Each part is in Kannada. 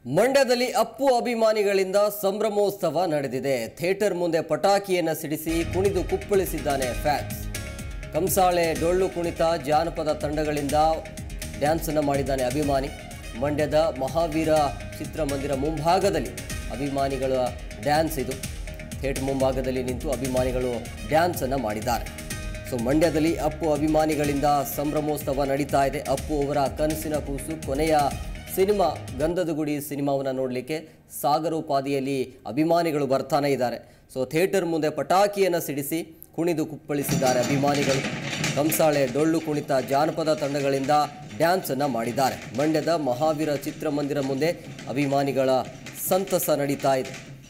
ಮಂಡ್ಯದಲ್ಲಿ ಅಪ್ಪು ಅಭಿಮಾನಿಗಳಿಂದ ಸಂಭ್ರಮೋತ್ಸವ ನಡೆದಿದೆ ಥಿಯೇಟರ್ ಮುಂದೆ ಪಟಾಕಿಯನ್ನ ಸಿಡಿಸಿ ಕುಣಿದು ಕುಪ್ಪಳಿಸಿದ್ದಾನೆ ಫ್ಯಾನ್ಸ್ ಕಂಸಾಳೆ ಡೊಳ್ಳು ಕುಣಿತ ಜಾನಪದ ತಂಡಗಳಿಂದ ಡ್ಯಾನ್ಸ್ ಅನ್ನ ಮಾಡಿದ್ದಾನೆ ಅಭಿಮಾನಿ ಮಂಡ್ಯದ ಮಹಾವೀರ ಚಿತ್ರಮಂದಿರ ಮುಂಭಾಗದಲ್ಲಿ ಅಭಿಮಾನಿಗಳ ಡ್ಯಾನ್ಸ್ ಇದು ಥಿಯೇಟರ್ ಮುಂಭಾಗದಲ್ಲಿ ನಿಂತು ಅಭಿಮಾನಿಗಳು ಡ್ಯಾನ್ಸ್ ಅನ್ನ ಮಾಡಿದ್ದಾರೆ ಸೊ ಮಂಡ್ಯದಲ್ಲಿ ಅಪ್ಪು ಅಭಿಮಾನಿಗಳಿಂದ ಸಂಭ್ರಮೋತ್ಸವ ನಡೀತಾ ಇದೆ ಅಪ್ಪು ಅವರ ಕನಸಿನ ಕೂಸು ಕೊನೆಯ ಸಿನಿಮಾ ಗಂಧದ ಗುಡಿ ಸಿನಿಮಾವನ್ನು ನೋಡಲಿಕ್ಕೆ ಸಾಗರೋಪಾದಿಯಲ್ಲಿ ಅಭಿಮಾನಿಗಳು ಬರ್ತಾನೆ ಇದ್ದಾರೆ ಸೊ ಥಿಯೇಟರ್ ಮುಂದೆ ಪಟಾಕಿಯನ್ನು ಸಿಡಿಸಿ ಕುಣಿದು ಕುಪ್ಪಳಿಸಿದ್ದಾರೆ ಅಭಿಮಾನಿಗಳು ಕಂಸಾಳೆ ಡೊಳ್ಳು ಕುಣಿತ ಜಾನಪದ ತಂಡಗಳಿಂದ ಡ್ಯಾನ್ಸ್ ಅನ್ನ ಮಾಡಿದ್ದಾರೆ ಮಂಡ್ಯದ ಮಹಾವೀರ ಚಿತ್ರಮಂದಿರ ಮುಂದೆ ಅಭಿಮಾನಿಗಳ ಸಂತಸ ನಡೀತಾ ಇದೆ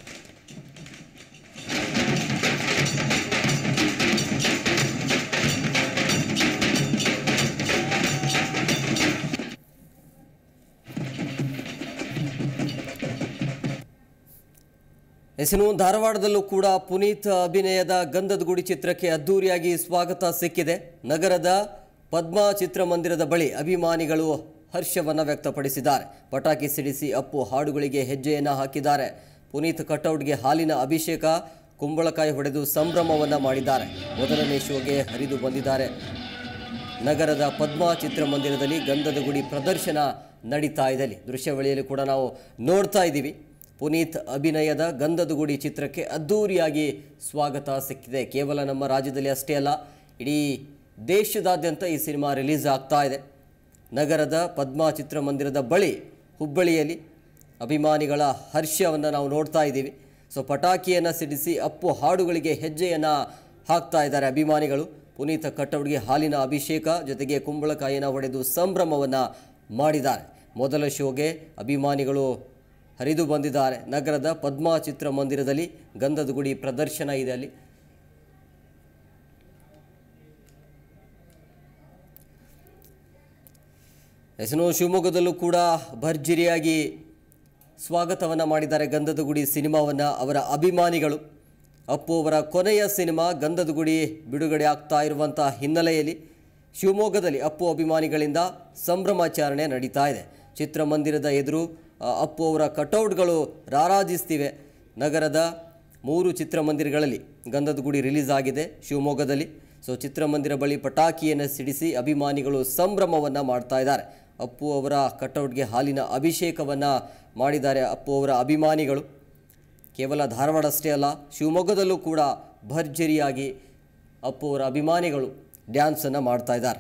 ಎಸಿನು ಧಾರವಾಡದಲ್ಲೂ ಕೂಡ ಪುನೀತ್ ಅಭಿನಯದ ಗಂಧದ ಗುಡಿ ಚಿತ್ರಕ್ಕೆ ಅದ್ದೂರಿಯಾಗಿ ಸ್ವಾಗತ ಸಿಕ್ಕಿದೆ ನಗರದ ಪದ್ಮಾ ಚಿತ್ರಮಂದಿರದ ಬಳಿ ಅಭಿಮಾನಿಗಳು ಹರ್ಷವನ್ನ ವ್ಯಕ್ತಪಡಿಸಿದ್ದಾರೆ ಪಟಾಕಿ ಸಿಡಿಸಿ ಅಪ್ಪು ಹಾಡುಗಳಿಗೆ ಹೆಜ್ಜೆಯನ್ನ ಹಾಕಿದ್ದಾರೆ ಪುನೀತ್ ಕಟೌಟ್ಗೆ ಹಾಲಿನ ಅಭಿಷೇಕ ಕುಂಬಳಕಾಯಿ ಹೊಡೆದು ಸಂಭ್ರಮವನ್ನ ಮಾಡಿದ್ದಾರೆ ಮೊದಲನೇ ಶೋಗೆ ಹರಿದು ಬಂದಿದ್ದಾರೆ ನಗರದ ಪದ್ಮಾ ಚಿತ್ರಮಂದಿರದಲ್ಲಿ ಗಂಧದ ಗುಡಿ ಪ್ರದರ್ಶನ ನಡೀತಾ ಇದೆ ಅಲ್ಲಿ ದೃಶ್ಯಾವಳಿಯಲ್ಲಿ ಕೂಡ ನಾವು ನೋಡ್ತಾ ಇದ್ದೀವಿ ಪುನೀತ್ ಅಭಿನಯದ ಗಂಧದ ಗುಡಿ ಚಿತ್ರಕ್ಕೆ ಅದ್ಧೂರಿಯಾಗಿ ಸ್ವಾಗತ ಸಿಕ್ಕಿದೆ ಕೇವಲ ನಮ್ಮ ರಾಜ್ಯದಲ್ಲಿ ಅಷ್ಟೇ ಅಲ್ಲ ಇಡೀ ದೇಶದಾದ್ಯಂತ ಈ ಸಿನಿಮಾ ರಿಲೀಸ್ ಆಗ್ತಾ ಇದೆ ನಗರದ ಪದ್ಮಾ ಚಿತ್ರಮಂದಿರದ ಬಳಿ ಹುಬ್ಬಳ್ಳಿಯಲ್ಲಿ ಅಭಿಮಾನಿಗಳ ಹರ್ಷವನ್ನು ನಾವು ನೋಡ್ತಾ ಇದ್ದೀವಿ ಸೊ ಪಟಾಕಿಯನ್ನು ಸಿಡಿಸಿ ಅಪ್ಪು ಹಾಡುಗಳಿಗೆ ಹೆಜ್ಜೆಯನ್ನು ಹಾಕ್ತಾ ಇದ್ದಾರೆ ಅಭಿಮಾನಿಗಳು ಪುನೀತ ಕಟೌಡ್ಗೆ ಹಾಲಿನ ಅಭಿಷೇಕ ಜೊತೆಗೆ ಕುಂಬಳಕಾಯಿನ ಹೊಡೆದು ಸಂಭ್ರಮವನ್ನು ಮಾಡಿದ್ದಾರೆ ಮೊದಲ ಶೋಗೆ ಅಭಿಮಾನಿಗಳು ಹರಿದು ಬಂದಿದ್ದಾರೆ ನಗರದ ಪದ್ಮಾ ಚಿತ್ರಮಂದಿರದಲ್ಲಿ ಗಂಧದ ಗುಡಿ ಪ್ರದರ್ಶನ ಇದೆ ಅಲ್ಲಿ ಎಸನು ಶಿವಮೊಗ್ಗದಲ್ಲೂ ಕೂಡ ಭರ್ಜರಿಯಾಗಿ ಸ್ವಾಗತವನ್ನು ಮಾಡಿದ್ದಾರೆ ಗಂಧದ ಗುಡಿ ಸಿನಿಮಾವನ್ನು ಅವರ ಅಭಿಮಾನಿಗಳು ಅಪ್ಪು ಅವರ ಕೊನೆಯ ಸಿನಿಮಾ ಗಂಧದ ಗುಡಿ ಬಿಡುಗಡೆ ಆಗ್ತಾ ಇರುವಂಥ ಹಿನ್ನೆಲೆಯಲ್ಲಿ ಶಿವಮೊಗ್ಗದಲ್ಲಿ ಅಪ್ಪು ಅಭಿಮಾನಿಗಳಿಂದ ಸಂಭ್ರಮಾಚರಣೆ ನಡೀತಾ ಇದೆ ಚಿತ್ರಮಂದಿರದ ಎದುರು ಆ, ಅಪ್ಪು ಅವರ ಕಟೌಟ್ಗಳು ರಾರಾಜಿಸ್ತಿವೆ ನಗರದ ಮೂರು ಚಿತ್ರಮಂದಿರಗಳಲ್ಲಿ ಗಂಧದ ಗುಡಿ ರಿಲೀಸ್ ಆಗಿದೆ ಶಿವಮೊಗ್ಗದಲ್ಲಿ ಸೊ ಚಿತ್ರಮಂದಿರ ಬಳಿ ಪಟಾಕಿಯನ್ನು ಸಿಡಿಸಿ ಅಭಿಮಾನಿಗಳು ಸಂಭ್ರಮವನ್ನು ಮಾಡ್ತಾ ಇದ್ದಾರೆ ಅಪ್ಪು ಅವರ ಕಟೌಟ್ಗೆ ಹಾಲಿನ ಅಭಿಷೇಕವನ್ನು ಮಾಡಿದ್ದಾರೆ ಅಪ್ಪು ಅವರ ಅಭಿಮಾನಿಗಳು ಕೇವಲ ಧಾರವಾಡ ಅಷ್ಟೇ ಅಲ್ಲ ಶಿವಮೊಗ್ಗದಲ್ಲೂ ಕೂಡ ಭರ್ಜರಿಯಾಗಿ ಅಪ್ಪು ಅವರ ಅಭಿಮಾನಿಗಳು ಡ್ಯಾನ್ಸನ್ನು ಮಾಡ್ತಾ ಇದ್ದಾರೆ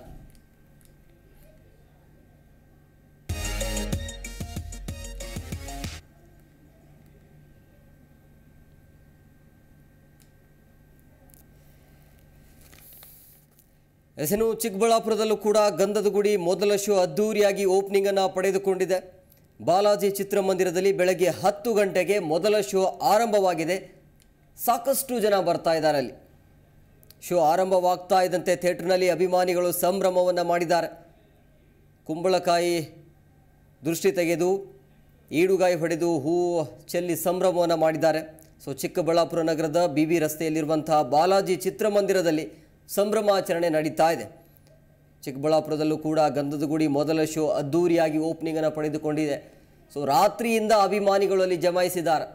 ಎಸೆನು ಚಿಕ್ಕಬಳ್ಳಾಪುರದಲ್ಲೂ ಕೂಡ ಗಂಧದ ಗುಡಿ ಮೊದಲ ಶೋ ಅದ್ದೂರಿಯಾಗಿ ಓಪನಿಂಗ್ ಅನ್ನು ಪಡೆದುಕೊಂಡಿದೆ ಬಾಲಾಜಿ ಚಿತ್ರಮಂದಿರದಲ್ಲಿ ಬೆಳಗ್ಗೆ ಹತ್ತು ಗಂಟೆಗೆ ಮೊದಲ ಶೋ ಆರಂಭವಾಗಿದೆ ಸಾಕಷ್ಟು ಜನ ಬರ್ತಾ ಇದ್ದಾರೆ ಅಲ್ಲಿ ಶೋ ಆರಂಭವಾಗ್ತಾ ಇದ್ದಂತೆ ಥಿಯೇಟರ್ನಲ್ಲಿ ಅಭಿಮಾನಿಗಳು ಸಂಭ್ರಮವನ್ನು ಮಾಡಿದ್ದಾರೆ ಕುಂಬಳಕಾಯಿ ದೃಷ್ಟಿ ತೆಗೆದು ಈಡುಗಾಯಿ ಹೊಡೆದು ಹೂವು ಚೆಲ್ಲಿ ಸಂಭ್ರಮವನ್ನು ಮಾಡಿದ್ದಾರೆ ಸೊ ಚಿಕ್ಕಬಳ್ಳಾಪುರ ನಗರದ ಬಿ ಬಿ ರಸ್ತೆಯಲ್ಲಿರುವಂತಹ ಬಾಲಾಜಿ ಚಿತ್ರಮಂದಿರದಲ್ಲಿ ಸಂಭ್ರಮಾಚರಣೆ ನಡೀತಾ ಇದೆ ಚಿಕ್ಕಬಳ್ಳಾಪುರದಲ್ಲೂ ಕೂಡ ಗಂಧದ ಗುಡಿ ಮೊದಲ ಶೋ ಅದ್ದೂರಿಯಾಗಿ ಓಪನಿಂಗನ್ನು ಪಡೆದುಕೊಂಡಿದೆ ಸೊ ರಾತ್ರಿಯಿಂದ ಅಭಿಮಾನಿಗಳು ಅಲ್ಲಿ ಜಮಾಯಿಸಿದ್ದಾರೆ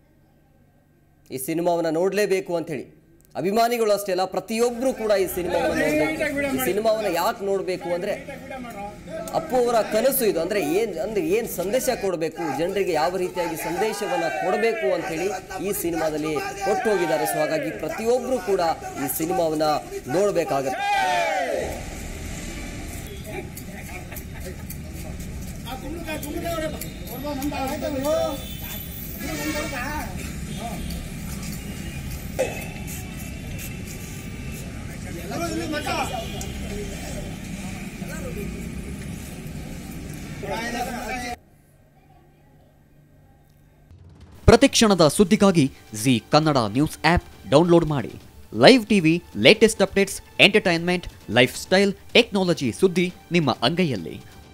ಈ ಸಿನಿಮಾವನ್ನು ನೋಡಲೇಬೇಕು ಅಂಥೇಳಿ ಅಭಿಮಾನಿಗಳು ಅಷ್ಟೇ ಅಲ್ಲ ಪ್ರತಿಯೊಬ್ಬರು ಕೂಡ ಈ ಸಿನಿಮಾವನ್ನು ನೋಡಬೇಕು ಈ ಸಿನಿಮಾವನ್ನು ಯಾಕೆ ನೋಡಬೇಕು ಅಂದರೆ ಅಪ್ಪು ಅವರ ಕನಸು ಇದು ಅಂದರೆ ಏನು ಅಂದರೆ ಏನು ಸಂದೇಶ ಕೊಡಬೇಕು ಜನರಿಗೆ ಯಾವ ರೀತಿಯಾಗಿ ಸಂದೇಶವನ್ನು ಕೊಡಬೇಕು ಅಂಥೇಳಿ ಈ ಸಿನಿಮಾದಲ್ಲಿ ಕೊಟ್ಟು ಹೋಗಿದ್ದಾರೆ ಸೊ ಹಾಗಾಗಿ ಪ್ರತಿಯೊಬ್ಬರು ಕೂಡ ಈ ಸಿನಿಮಾವನ್ನು ನೋಡಬೇಕಾಗತ್ತೆ ಪ್ರತಿಕ್ಷಣದ ಸುದ್ದಿಗಾಗಿ Zee Kannada news app download ಮಾಡಿ live TV latest updates entertainment lifestyle technology ಸುದ್ದಿ ನಿಮ್ಮ ಅಂಗೈಯಲ್ಲಿ